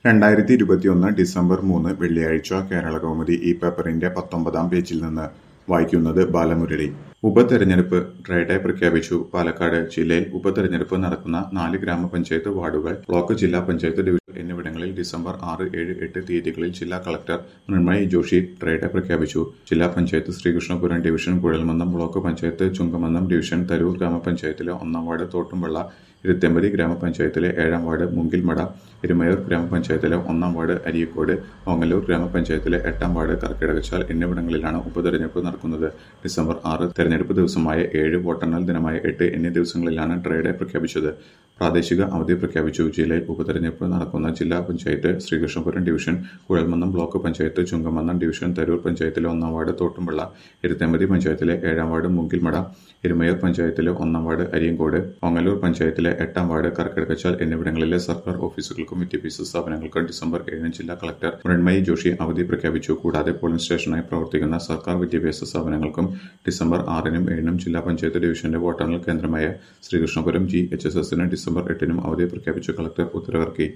രണ്ടായിരത്തി ഇരുപത്തിയൊന്ന് ഡിസംബർ മൂന്ന് വെള്ളിയാഴ്ച കേരളകൗമുദി ഈ പേപ്പറിന്റെ പത്തൊമ്പതാം പേജിൽ നിന്ന് വായിക്കുന്നത് ബാലമുരളി ഉപതെരഞ്ഞെടുപ്പ് ഡ്രൈഡേ പ്രഖ്യാപിച്ചു പാലക്കാട് ജില്ലയിൽ ഉപതെരഞ്ഞെടുപ്പ് നടക്കുന്ന നാല് ഗ്രാമപഞ്ചായത്ത് വാർഡുകൾ ബ്ലോക്ക് ജില്ലാ പഞ്ചായത്ത് ഡിവിഷൻ എന്നിവിടങ്ങളിൽ ഡിസംബർ ആറ് ഏഴ് എട്ട് തീയതികളിൽ ജില്ലാ കളക്ടർ മൃണ്മയി ജോഷി ഡ്രൈഡേ പ്രഖ്യാപിച്ചു ജില്ലാ പഞ്ചായത്ത് ശ്രീകൃഷ്ണപുരം ഡിവിഷൻ കുഴൽമന്ദം ബ്ലോക്ക് പഞ്ചായത്ത് ചുങ്കമന്ദം ഡിവിഷൻ തരൂർ ഗ്രാമപഞ്ചായത്തിലെ ഒന്നാം വാർഡ് തോട്ടുംവെള്ള ഇരുത്തമ്പതി ഗ്രാമപഞ്ചായത്തിലെ ഏഴാം വാർഡ് മുങ്കിൽമട ഇരുമയൂർ ഗ്രാമപഞ്ചായത്തിലെ ഒന്നാം വാർഡ് അരീക്കോട് ഓങ്ങല്ലൂർ ഗ്രാമപഞ്ചായത്തിലെ എട്ടാം വാർഡ് കർക്കിടകച്ചാൽ എന്നിവിടങ്ങളിലാണ് ഉപതെരഞ്ഞെടുപ്പ് നടക്കുന്നത് ഡിസംബർ ആറ് തെരഞ്ഞെടുപ്പ് ദിവസമായ ഏഴ് വോട്ടെണ്ണൽ ദിനമായ എട്ട് എന്നീ ദിവസങ്ങളിലാണ് ഡ്രൈഡേ പ്രഖ്യാപിച്ചത് പ്രാദേശിക അവധി പ്രഖ്യാപിച്ചു ജില്ലയിൽ ഉപതെരഞ്ഞെടുപ്പ് നടക്കുന്ന ജില്ലാ പഞ്ചായത്ത് ശ്രീകൃഷ്ണപുരം ഡിവിഷൻ കുഴൽമന്ദം ബ്ലോക്ക് പഞ്ചായത്ത് ചുങ്കമന്ദം ഡിവിഷൻ തരൂർ പഞ്ചായത്തിലെ ഒന്നാം വാർഡ് തോട്ടുംപിള്ള ഇരുത്തമ്പതി പഞ്ചായത്തിലെ ഏഴാം വാർഡ് മുങ്കിൽമട ഇരുമയൂർ പഞ്ചായത്തിലെ ഒന്നാം വാർഡ് അരിയങ്കോട് ഓങ്ങല്ലൂർ പഞ്ചായത്തിലെ എട്ടാം വാർഡ് കർക്കിടകച്ചാൽ എന്നിവിടങ്ങളിലെ സർക്കാർ ഓഫീസുകൾക്കും വിദ്യാഭ്യാസ സ്ഥാപനങ്ങൾക്കും ഡിസംബർ ഏഴിന് ജില്ലാ കളക്ടർ മൃണ്മയി ജോഷി അവധി പ്രഖ്യാപിച്ചു കൂടാതെ പോളിംഗ് സ്റ്റേഷനായി പ്രവർത്തിക്കുന്ന സർക്കാർ വിദ്യാഭ്യാസ സ്ഥാപനങ്ങൾക്കും ഡിസംബർ ആറിനും ഏഴിനും ജില്ലാ പഞ്ചായത്ത് ഡിവിഷന്റെ വോട്ടെണ്ണൽ കേന്ദ്രമായ ശ്രീകൃഷ്ണപുരം ജി എച്ച് എസ് എസിന് ഡിസംബർ എട്ടിനും അവധി പ്രഖ്യാപിച്ചു കളക്ടർ ഉത്തരവിറക്കി